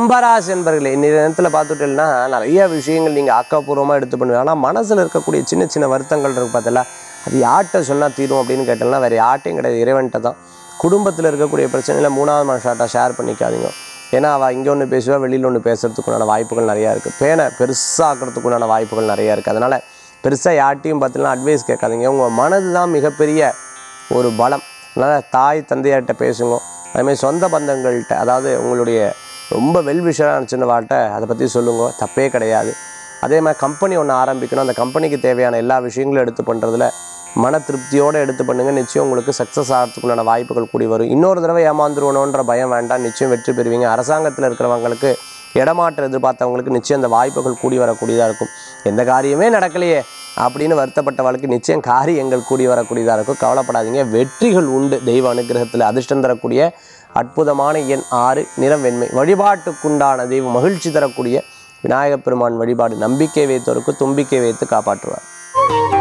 கும்பராசி என்பர்களே இந்த நேரத்தில் பார்த்துட்டீங்கன்னா நிறைய விஷயங்கள் நீங்கள் ஆக்கப்பூர்வமாக எடுத்து பண்ணுவீங்க ஆனால் மனசில் இருக்கக்கூடிய சின்ன சின்ன வருத்தங்கள் இருக்கு பார்த்தல அது யார்கிட்ட சொன்னால் தீரும் அப்படின்னு கேட்டோம்னா வேறு யார்ட்டையும் கிடையாது இறைவன்கிட்ட தான் குடும்பத்தில் இருக்கக்கூடிய பிரச்சனைகளை மூணாவது மனுஷாட்ட ஷேர் பண்ணிக்காதீங்க ஏன்னா அவள் இங்கே ஒன்று பேசுவா வெளியில் ஒன்று பேசுறதுக்குண்டான வாய்ப்புகள் நிறையா இருக்குது பேனை பெருசாக்கிறதுக்குண்டான வாய்ப்புகள் நிறையா இருக்குது அதனால் பெருசாக யார்ட்டையும் பார்த்தீங்கன்னா அட்வைஸ் கேட்காதீங்க உங்கள் மனது தான் மிகப்பெரிய ஒரு பலம் அதனால் தாய் தந்தையார்கிட்ட பேசுங்க அதுமாதிரி சொந்த பந்தங்கள்கிட்ட அதாவது உங்களுடைய ரொம்ப வெல்விஷராக நினச்சினவாட்ட அதை பற்றி சொல்லுங்க தப்பே கிடையாது அதே மாதிரி கம்பெனி ஒன்று ஆரம்பிக்கணும் அந்த கம்பெனிக்கு தேவையான எல்லா விஷயங்களும் எடுத்து பண்ணுறதுல மன திருப்தியோடு எடுத்து பண்ணுங்க நிச்சயம் உங்களுக்கு சக்ஸஸ் ஆகிறதுக்குண்டான வாய்ப்புகள் கூடி வரும் இன்னொரு தடவை ஏமாந்துருவணுன்ற பயம் வேண்டாம் நிச்சயம் வெற்றி பெறுவீங்க அரசாங்கத்தில் இருக்கிறவங்களுக்கு இடமாற்றம் எதிர்பார்த்தவங்களுக்கு நிச்சயம் அந்த வாய்ப்புகள் கூடி வரக்கூடியதாக இருக்கும் எந்த காரியமே நடக்கலையே அப்படின்னு வருத்தப்பட்டவளுக்கு நிச்சயம் காரியங்கள் கூடி வரக்கூடியதாக இருக்கும் கவலைப்படாதீங்க வெற்றிகள் உண்டு தெய்வ அனுகிரகத்தில் அதிர்ஷ்டம் தரக்கூடிய அற்புதமான எண் ஆறு நிறம் வெண்மை வழிபாட்டுக்குண்டான தெய்வம் மகிழ்ச்சி தரக்கூடிய விநாயகப் பெருமான் வழிபாடு நம்பிக்கை வைத்தோருக்கு தும்பிக்கை வைத்து காப்பாற்றுவார்